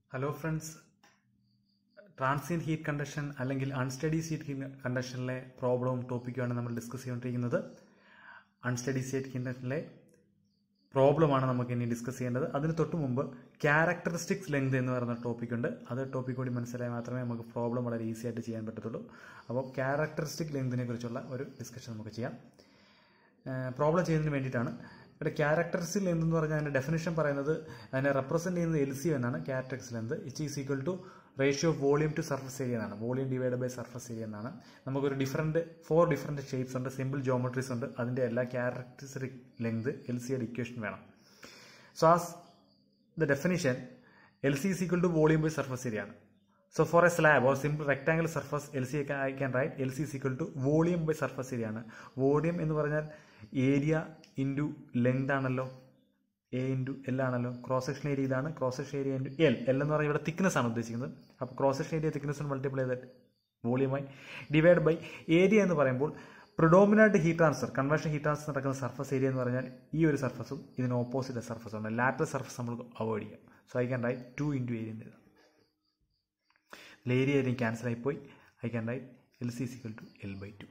hello friends transient heat conduction അല്ലെങ്കിൽ unsteady heat കണ്ടക്ഷനിലെ പ്രോബ്ലവും ടോപ്പിക്കുമാണ് നമ്മൾ ഡിസ്കസ് ചെയ്തുകൊണ്ടിരിക്കുന്നത് അൺസ്റ്റഡി സ്റ്റേറ്റ് കണ്ടക്ഷനിലെ പ്രോബ്ലമാണ് നമുക്ക് ഇനി ഡിസ്കസ് ചെയ്യേണ്ടത് അതിന് തൊട്ട് മുമ്പ് ക്യാരക്ടറിസ്റ്റിക്സ് ലെങ്ത് എന്ന് പറയുന്ന ടോപ്പിക് ഉണ്ട് അത് ടോപ്പിക് കൂടി മനസ്സിലായി മാത്രമേ നമുക്ക് പ്രോബ്ലം വളരെ ഈസി ആയിട്ട് ചെയ്യാൻ പറ്റത്തുള്ളൂ അപ്പോൾ ക്യാരക്ടറിസ്റ്റിക് ലെങ്തിനെ കുറിച്ചുള്ള ഒരു ഡിസ്കഷൻ നമുക്ക് ചെയ്യാം പ്രോബ്ലം ചെയ്യുന്നതിന് വേണ്ടിയിട്ടാണ് ഇവിടെ ക്യാരക്ടറിസ്റ്റിക് ലെന്ത് എന്ന് പറഞ്ഞാൽ അതിൻ്റെ ഡെഫിനേഷൻ പറയുന്നത് അതിനെ റെപ്രസെൻറ്റ് ചെയ്യുന്നത് എൽ സി എന്നാണ് characteristic length it is equal to ratio of volume to surface area എന്നാണ് volume divide by surface area എന്നാണ് നമുക്കൊരു ഡിഫറൻറ്റ് ഫോർ ഡിഫറൻറ്റ് ഷേപ്സ് ഉണ്ട് സിമ്പിൾ ജോമെട്രീസ് ഉണ്ട് അതിൻ്റെ എല്ലാ ക്യാരക്ടറിസ്റ്റിക് ലെങ്ത് എൽ സിയുടെ ഇക്വേഷൻ വേണം so as the definition L C is equal to volume by surface area ആണ് so for a slab or simple rectangle surface L C I can write L C is equal to volume by surface area ആണ് volume എന്ന് പറഞ്ഞാൽ area into length ആണല്ലോ A into L ആണല്ലോ cross section area ഇതാണ് cross section area into L L എന്ന് പറഞ്ഞാൽ ഇവിടെ thickness ആണ് ഉദ്ദേശിക്കുന്നത് അപ്പോൾ cross section area thickness multiply ചെയ്ത് വോളിയമായി ഡിവൈഡ് ബൈ ഏരിയ എന്ന് പറയുമ്പോൾ പ്രിഡോമിനായിട്ട് heat transfer convention heat transfer നടക്കുന്ന സർഫസ് ഏരിയ എന്ന് പറഞ്ഞാൽ ഈ ഒരു സർഫസും ഇതിന് ഓപ്പോസിറ്റ് സർഫസ് ഉണ്ട് ലാറ്റർ സർഫസ് നമ്മൾ അവോയ്ഡ് ചെയ്യാം so I can write two into area എന്ന് എഴുതാം ഏരിയ എനിക്ക് ക്യാൻസൽ ആയിപ്പോയി I can write L C equal to L by two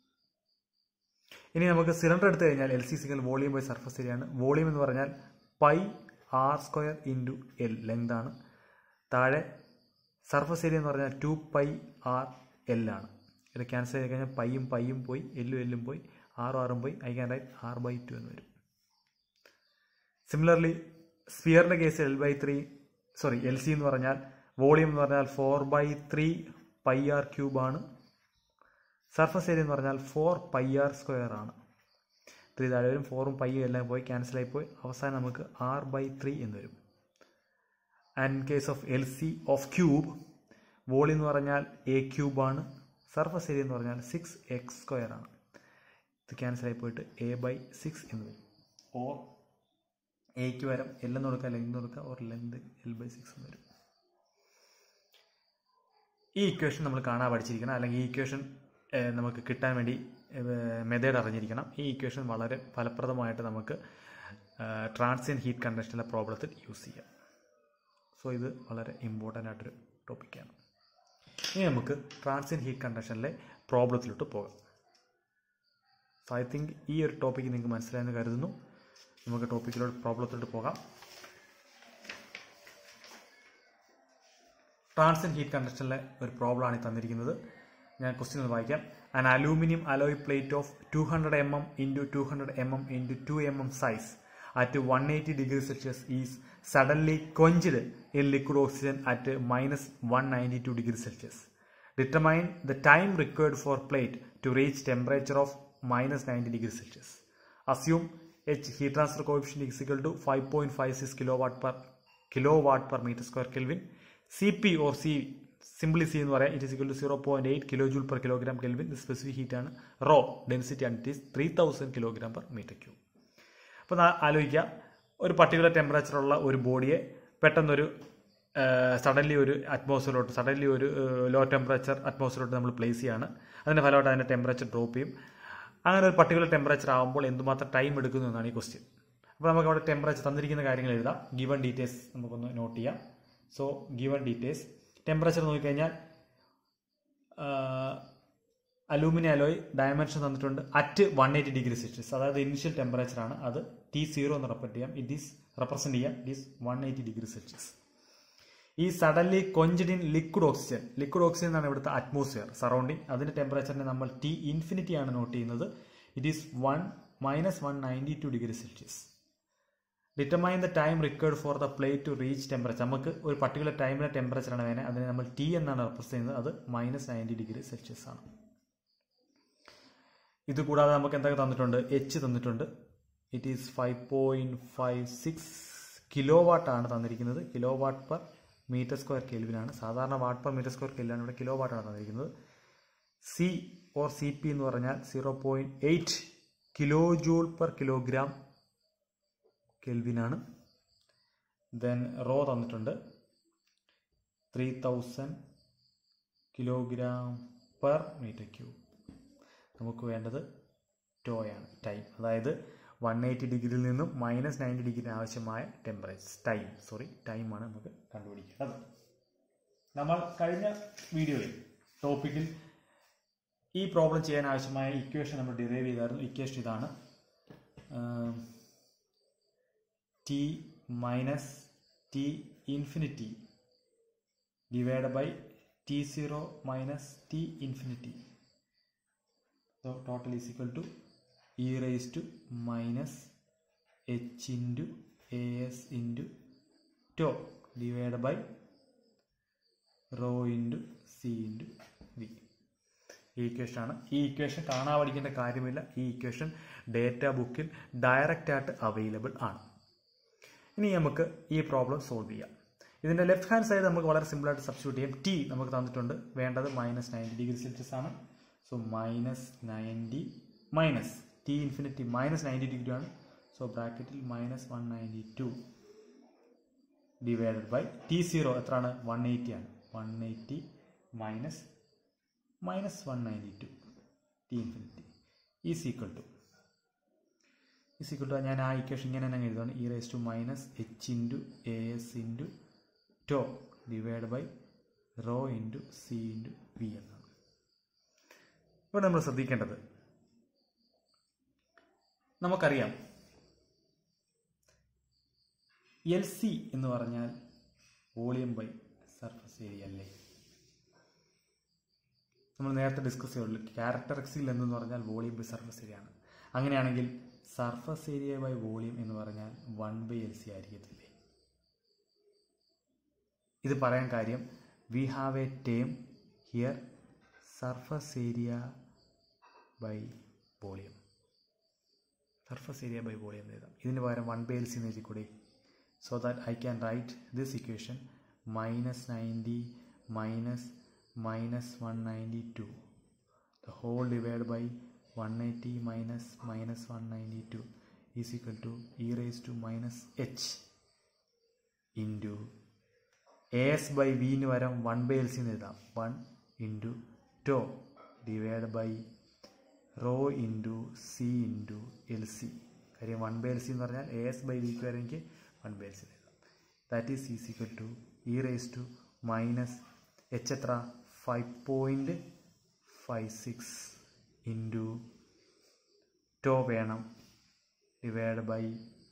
ഇനി നമുക്ക് സിലിണ്ടർ എടുത്തു കഴിഞ്ഞാൽ L C equal volume by surface area ആണ് വോളിയം എന്ന് പറഞ്ഞാൽ pi R square into L length ആണ് താഴെ സർഫസ് ഏരിയ എന്ന് പറഞ്ഞാൽ ടു പൈ ആർ എൽ ആണ് ഇത് ക്യാൻസൽ ചെയ്ത് കഴിഞ്ഞാൽ പൈയും പൈയും പോയി എല്ലും എല്ലും പോയി ആറും ആറും പോയി I can write R by two എന്ന് വരും സിമിലർലി സ്പിയറിൻ്റെ case L by three sorry L C എന്ന് പറഞ്ഞാൽ വോളിയം എന്ന് പറഞ്ഞാൽ four by three pi R cube ആണ് സർഫസ് ഏരിയ എന്ന് പറഞ്ഞാൽ ഫോർ പൈ ആർ സ്ക്വയർ ആണ് ത്രീ താഴെ വരും ഫോറും പൈയും എല്ലാം പോയി ക്യാൻസൽ ആയി പോയി അവസാനം നമുക്ക് ആർ ബൈ ത്രീ എന്ന് വരും and in case of L C of cube volume എന്ന് പറഞ്ഞാൽ എ ക്യൂബ് ആണ് സർഫസ് ഏരിയ എന്ന് പറഞ്ഞാൽ സിക്സ് എക്സ് സ്ക്വയർ ആണ് ഇത് ക്യാൻസൽ ആയി പോയിട്ട് എ ബൈ സിക്സ് എന്ന് വരും ഓർ എക്ക് വരം എൽ എന്ന് കൊടുക്കുക ലെങ്ത് കൊടുക്കുക or length L by six എന്ന് വരും ഈ ഇക്വേഷൻ നമ്മൾ കാണാൻ പഠിച്ചിരിക്കണം അല്ലെങ്കിൽ ഈ ഇക്വേഷൻ നമുക്ക് കിട്ടാൻ വേണ്ടി മെത്തേഡ് അറിഞ്ഞിരിക്കണം ഈ ഇക്വേഷൻ വളരെ ഫലപ്രദമായിട്ട് നമുക്ക് ട്രാൻസിയൻ ഹീറ്റ് കണ്ടക്ഷനിലെ പ്രോബ്ലത്തിൽ യൂസ് ചെയ്യാം സോ ഇത് വളരെ ഇമ്പോർട്ടൻ്റ് ആയിട്ടൊരു ടോപ്പിക്കാണ് ഇനി നമുക്ക് ട്രാൻസിയൻ ഹീറ്റ് കണ്ടക്ഷനിലെ പ്രോബ്ലത്തിലോട്ട് പോകാം സോ ഐ തിങ്ക് ഈ ഒരു ടോപ്പിക്ക് നിങ്ങൾക്ക് മനസ്സിലായെന്ന് കരുതുന്നു നമുക്ക് ടോപ്പിക്കിലോട്ട് പ്രോബ്ലത്തിലോട്ട് പോകാം ട്രാൻസിയൻ ഹീറ്റ് കണ്ടക്ഷനിലെ ഒരു പ്രോബ്ലമാണ് ഈ തന്നിരിക്കുന്നത് ഞാൻ ക്വസ്റ്റ്യൻ ഒന്ന് വായിക്കാം an aluminium alloy plate of two hundred M M into two hundred M M into two M M size at one eighty degree Celsius is suddenly quenched in liquid oxygen at minus one ninety two degree Celsius determine the time required for plate to reach temperature of minus ninety degree Celsius assume H heat transfer coefficient equal to five point five six kilo watt per kilo watt per metre square kelvin C P or C simply C എന്ന് പറയാം it is equal to zero point eight kilo joule per kilogram kelvin specific heat ആണ് rho density ആണ് it is three thousand kilogram per metre cube അപ്പോൾ ആലോചിക്കുക ഒരു particular ടെമ്പറേച്ചറുള്ള ഒരു ബോഡിയെ പെട്ടെന്നൊരു suddenly ഒരു അറ്റ്മോസ്ഫിയറിലോട്ട് സഡൻലി ഒരു ലോ ടെമ്പറേച്ചർ അറ്റ്മോസ്ഫിയറിലോട്ട് നമ്മൾ പ്ലേസ് ചെയ്യാണ് അതിൻ്റെ ഫലമായിട്ട് അതിൻ്റെ ടെമ്പറേച്ചർ ഡ്രോപ്പ് ചെയ്യും അങ്ങനെ ഒരു പർട്ടിക്കുലർ ടെമ്പറേച്ചർ ആകുമ്പോൾ എന്തുമാത്രം ടൈം എടുക്കുന്നു എന്നാണ് ഈ ക്വസ്റ്റ്യൻ അപ്പോൾ നമുക്ക് അവിടെ ടെമ്പറേച്ചർ തന്നിരിക്കുന്ന കാര്യങ്ങൾ എഴുതാം ഗിവൺ ഡീറ്റെയിൽസ് നമുക്കൊന്ന് നോട്ട് ചെയ്യാം സോ ഗിവൺ ഡീറ്റെയിൽസ് ടെമ്പറേച്ചർ നോക്കിക്കഴിഞ്ഞാൽ അലൂമിനിയം അലോയ് ഡയമെൻഷൻ തന്നിട്ടുണ്ട് at one eighty degree Celsius അതായത് ഇനിഷ്യൽ ടെമ്പറേച്ചർ ആണ് അത് ടി സീറോ എന്ന് റെപ്രസെൻറ്റ് ചെയ്യാം ഇറ്റ് ഈസ് റെപ്രസെൻറ്റ് ചെയ്യാം it is one eighty degree Celsius ഈ suddenly quenched in liquid oxygen liquid oxygen എന്നാണ് ഇവിടുത്തെ അറ്റ്മോസ്ഫിയർ സറൗണ്ടിങ് അതിൻ്റെ ടെമ്പറേച്ചറിനെ നമ്മൾ ടി ഇൻഫിനിറ്റി ആണ് നോട്ട് ചെയ്യുന്നത് it is one minus one ninety two degree Celsius determine the time required for the plate to reach temperature നമുക്ക് ഒരു particular ടൈമിലെ ടെമ്പറേച്ചറാണ് വേണേൽ അതിനെ നമ്മൾ ടി എന്നാണ് റെപ്രസെൻറ്റ് ചെയ്യുന്നത് അത് മൈനസ് നയൻറ്റി ഡിഗ്രി സെൽഷ്യസ് ആണ് ഇത് കൂടാതെ നമുക്ക് എന്തൊക്കെ തന്നിട്ടുണ്ട് എച്ച് തന്നിട്ടുണ്ട് it is five point five six kilo വാട്ടാണ് തന്നിരിക്കുന്നത് kilo watt per metre square കെൽവിനാണ് സാധാരണ വാട്ട് പെർ മീറ്റർ സ്ക്വയർ കെൽവിനാണ് ഇവിടെ കിലോ വാട്ടാണ് തന്നിരിക്കുന്നത് സി ഓർ സി പി എന്ന് പറഞ്ഞാൽ zero point eight kilo joule per kilogram കെൽവിനാണ് ദെൻ റോ തന്നിട്ടുണ്ട് three thousand kilogram per metre cube നമുക്ക് വേണ്ടത് ടോയാണ് ടൈം അതായത് വൺ എയ്റ്റി ഡിഗ്രിയിൽ നിന്നും മൈനസ് നയൻറ്റി ഡിഗ്രി ആവശ്യമായ ടെമ്പറേച്ചർ ടൈം സോറി ടൈമാണ് നമുക്ക് കണ്ടുപിടിക്കേണ്ടത് നമ്മൾ കഴിഞ്ഞ വീഡിയോയിൽ ടോപ്പിക്കിൽ ഈ പ്രോബ്ലം ചെയ്യാൻ ആവശ്യമായ ഇക്വേഷൻ നമ്മൾ ഡിറൈവ് ചെയ്തായിരുന്നു ഇക്വേഷൻ ഇതാണ് T minus T infinity divide by T zero minus T infinity So total is equal to e raised to minus h into as into tau divided by rho into c into v ഈ equation ആണ് ഈ equation കാണാൻ പഠിക്കേണ്ട കാര്യമില്ല ഈ equation data ബുക്കിൽ direct ആയിട്ട് available ആണ് ഇനി നമുക്ക് ഈ പ്രോബ്ലം സോൾവ് ചെയ്യാം ഇതിൻ്റെ ലെഫ്റ്റ് ഹാൻഡ് സൈഡ് നമുക്ക് വളരെ സിമ്പിളായിട്ട് സബ്സ്റ്റിറ്റ്യൂട്ട് ചെയ്യാം ടി നമുക്ക് തന്നിട്ടുണ്ട് വേണ്ടത് മൈനസ് നയൻറ്റി ഡിഗ്രി സെൽഷ്യസ് ആണ് so minus ninety minus T infinity minus ninety degree ആണ് സോ ബ്രാക്കറ്റിൽ minus one ninety two divided by T zero എത്രയാണ് വൺ എയ്റ്റി ആണ് one eighty minus minus one ninety two T infinity is equal to is equal to ഞാൻ ആ equation ഇങ്ങനെ തന്നെ എഴുതുകയാണ് E raise to minus H into A S into tau divide by rho into C into V എന്നാണ് ഇവിടെ നമ്മൾ ശ്രദ്ധിക്കേണ്ടത് നമുക്കറിയാം എൽ സി എന്ന് പറഞ്ഞാൽ വോളിയം ബൈ സർഫസ് ഏരിയ അല്ലേ നമ്മൾ നേരത്തെ ഡിസ്കസ് ചെയ്തുള്ളൂ ക്യാരക്ടറിക്സിൽ എന്ന് പറഞ്ഞാൽ വോളിയം ബൈ സർഫസ് ഏരിയ ആണ് അങ്ങനെയാണെങ്കിൽ സർഫസ് ഏരിയ ബൈ വോളിയം എന്ന് പറഞ്ഞാൽ വൺ ബൈ എൽ സി ആയിരിക്കത്തില്ലേ ഇത് പറയാൻ കാര്യം we have a term here surface area by volume surface area by volume എന്ന് എഴുതാം ഇതിന് പകരം വൺ ബൈ എൽ സി എന്ന് എഴുതിക്കൂടെ so that I can write this equation minus ninety minus minus one ninety two the whole divide by one eighty minus minus one ninety two is equal to e raise to minus H into A S by വിന് പകരം one by L C എന്ന് എഴുതാം one into tau divide by rho into C into L C കാര്യം one by L C എന്ന് പറഞ്ഞാൽ A S by വിക്ക് വരെ എനിക്ക് വൺ ബൈ എൽ സി എഴുതാം that is is equal to e raise to minus h എത്ര five point five six into tau വേണം divide by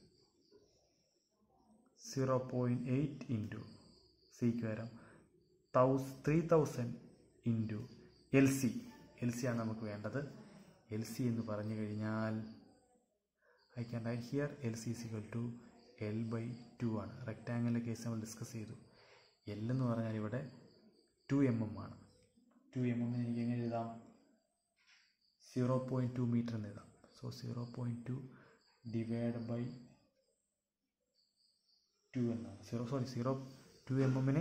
zero point eight into സിക്ക് വരാം തൗസ് three thousand into L C L C ആണ് നമുക്ക് വേണ്ടത് L C എന്ന് പറഞ്ഞു കഴിഞ്ഞാൽ I can write here L C equal to L by two ആണ് റെക്റ്റാങ്കിളിൻ്റെ കേസ് നമ്മൾ ഡിസ്കസ് ചെയ്തു എൽ എന്ന് പറഞ്ഞാൽ ഇവിടെ ടു എം എം ആണ് ടു എം എമ്മിന് എനിക്ക് എങ്ങനെ എഴുതാം സീറോ പോയിൻറ്റ് ടു മീറ്റർ എന്ന് എഴുതാം so zero point two divide by two എന്നാണ് zero sorry zero two M എമ്മിന്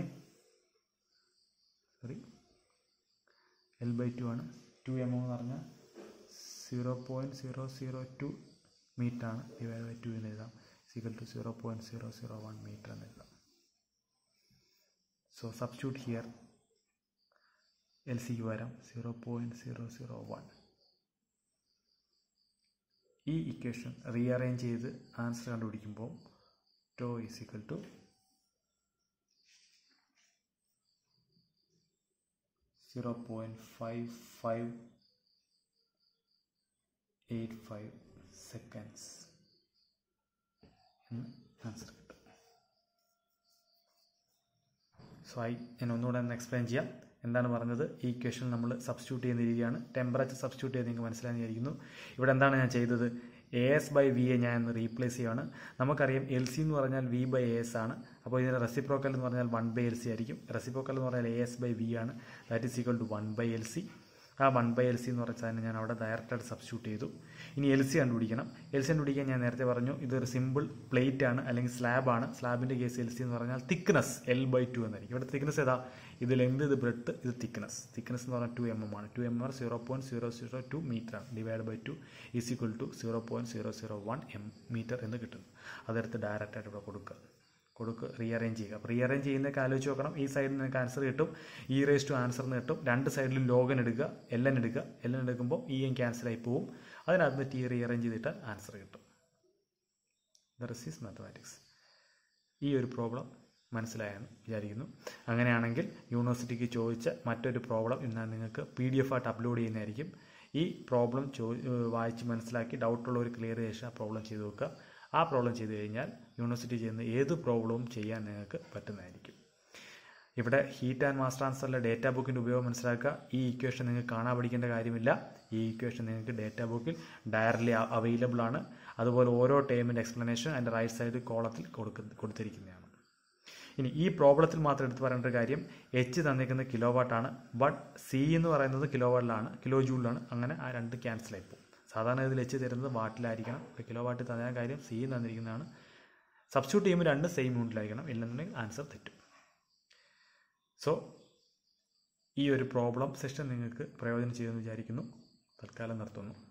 സോറി എൽ ബൈ ടു ആണ് ടു എം എം എന്ന് പറഞ്ഞാൽ zero point zero zero two metre ആണ് ഡിവൈഡ് ബൈ ടു എന്ന് എഴുതാം equal to zero point zero zero one metre എന്ന് എഴുതാം സോ സബ്സ്റ്റിറ്റ്യൂട്ട് ഹിയർ എൽ സിക്ക് പകരം zero point zero zero one ഈ ഇക്വേഷൻ റീഅറേഞ്ച് ചെയ്ത് ആൻസർ കണ്ടുപിടിക്കുമ്പോൾ tau is equal to zero point five five eight five seconds എന്ന് answer കിട്ടും so I ഞാൻ ഒന്നുകൂടെ ഒന്ന് എക്സ്പ്ലെയിൻ ചെയ്യാം എന്താണ് പറഞ്ഞത് ഈ ഇക്വേഷൻ നമ്മൾ സബ്സ്റ്റിറ്റ്യൂട്ട് ചെയ്യുന്ന രീതിയാണ് ടെമ്പറേച്ചർ സബ്സ്റ്റിറ്റ്യൂട്ട് ചെയ്ത് നിങ്ങൾക്ക് മനസ്സിലായെന്ന് വിചാരിക്കുന്നു ഇവിടെ എന്താണ് ഞാൻ ചെയ്തത് A S by V A ഞാൻ ഒന്ന് റീപ്ലേസ് ചെയ്യുകയാണ് നമുക്കറിയാം എൽ സി എന്ന് പറഞ്ഞാൽ വി ബൈ എ എസ് ആണ് അപ്പോൾ ഇതിൻ്റെ റെസിപ്രോക്കൽ എന്ന് പറഞ്ഞാൽ വൺ ബൈ എൽ സി ആയിരിക്കും റെസിപ്രോക്കൽ എന്ന് പറഞ്ഞാൽ എ എസ് ബൈ വി ആണ് that is equal to one by L C ആ വൺ ബൈ എൽ സി എന്ന് പറഞ്ഞാൽ ഞാൻ അവിടെ ഡയറക്റ്റായിട്ട് സബ്സ്റ്റിറ്റ്യൂട്ട് ചെയ്തു ഇനി എൽ സി കണ്ടുപിടിക്കണം എൽ സി കണ്ടുപിടിക്കാൻ ഞാൻ നേരത്തെ പറഞ്ഞു ഇതൊരു സിമ്പിൾ പ്ലേറ്റ് ആണ് അല്ലെങ്കിൽ സ്ലാബ് ആണ് സ്ലാബിൻ്റെ കേസ് എൽ സി എന്ന് പറഞ്ഞാൽ തിക്നെസ് എൽ ബൈ ടു എന്നായിരിക്കും ഇവിടെ തിക്നെസ് ഏതാ ഇത് ലെങ്ത് ഇത് ബ്രെഡ് ഇത് തിക്നെസ് തിക്നെസ് എന്ന് പറഞ്ഞാൽ ടു എം എം ആണ് two M M zero point zero zero two metre ആണ് divide by two is equal to zero point zero zero one M metre എന്ന് കിട്ടുന്നു അതെടുത്ത് ഡയറക്റ്റായിട്ട് ഇവിടെ കൊടുക്കുക കൊടുക്കുക റീഅറേഞ്ച് ചെയ്യുക അപ്പോൾ റീഅറേഞ്ച് ചെയ്യുന്നതൊക്കെ ആലോചിച്ച് നോക്കണം ഈ സൈഡിൽ നിങ്ങൾക്ക് ആൻസർ കിട്ടും ഈ റേസ് ടു ആൻസർ എന്ന് കിട്ടും രണ്ട് സൈഡിലും ലോഗൻ എടുക്കുക എൽ എൻ എടുക്കുക എൽ എൻ എടുക്കുമ്പോൾ ഈ എൻ ക്യാൻസലായി പോവും അതിനകത്ത് ടി റീഅറേഞ്ച് ചെയ്തിട്ട് ആൻസർ കിട്ടും ദ റെസ് ഈസ് മാത്തമാറ്റിക്സ് ഈ ഒരു പ്രോബ്ലം മനസ്സിലായെന്ന് വിചാരിക്കുന്നു അങ്ങനെയാണെങ്കിൽ യൂണിവേഴ്സിറ്റിക്ക് ചോദിച്ച മറ്റൊരു പ്രോബ്ലം ഇന്ന് നിങ്ങൾക്ക് പി ഡി എഫ് ആയിട്ട് അപ്ലോഡ് ചെയ്യുന്നതായിരിക്കും ഈ പ്രോബ്ലം ചോ വായിച്ച് മനസ്സിലാക്കി ഡൗട്ടുള്ളവർ ക്ലിയർ ശേഷം ആ പ്രോബ്ലം ചെയ്ത് നോക്കുക ആ പ്രോബ്ലം ചെയ്ത് കഴിഞ്ഞാൽ യൂണിവേഴ്സിറ്റി ചെയ്യുന്ന ഏത് പ്രോബ്ലവും ചെയ്യാൻ നിങ്ങൾക്ക് പറ്റുന്നതായിരിക്കും ഇവിടെ ഹീറ്റ് ആൻഡ് മാസ് ട്രാൻസ്ഫറിലെ ഡേറ്റാ ബുക്കിൻ്റെ ഉപയോഗം മനസ്സിലാക്കുക ഈ ഇക്വേഷൻ നിങ്ങൾക്ക് കാണാൻ പഠിക്കേണ്ട കാര്യമില്ല ഈ ഇക്വേഷൻ നിങ്ങൾക്ക് ഡേറ്റാ ബുക്കിൽ ഡയറക്റ്റ്ലി അവൈലബിൾ ആണ് അതുപോലെ ഓരോ ടേമിൻ്റെ എക്സ്പ്ലനേഷൻ അതിൻ്റെ റൈറ്റ് സൈഡ് കോളത്തിൽ കൊടുക്ക കൊടുത്തിരിക്കുന്നതാണ് ഇനി ഈ പ്രോബ്ലത്തിൽ മാത്രം എടുത്ത് പറയേണ്ട ഒരു കാര്യം എച്ച് തന്നിരിക്കുന്നത് കിലോ വാട്ടാണ് ബട്ട് സി എന്ന് പറയുന്നത് കിലോ വാട്ടിലാണ് കിലോ ജൂളിലാണ് അങ്ങനെ ആ രണ്ട് ക്യാൻസൽ ആയിപ്പോവും സാധാരണ ഇതിൽ എച്ച് തരുന്നത് വാട്ടിലായിരിക്കണം ഇപ്പോൾ കിലോ വാട്ടിൽ തന്ന കാര്യം സി തന്നിരിക്കുന്നതാണ് സബ്സ്റ്റിറ്റ്യൂട്ട് ചെയ്യുമ്പോൾ രണ്ട് സെയിം യൂണിറ്റിലായിരിക്കണം ഇല്ലെന്നുണ്ടെങ്കിൽ ആൻസർ തെറ്റും സോ ഈ ഒരു പ്രോബ്ലം സെഷൻ നിങ്ങൾക്ക് പ്രയോജനം ചെയ്യുമെന്ന് വിചാരിക്കുന്നു തൽക്കാലം നിർത്തുന്നു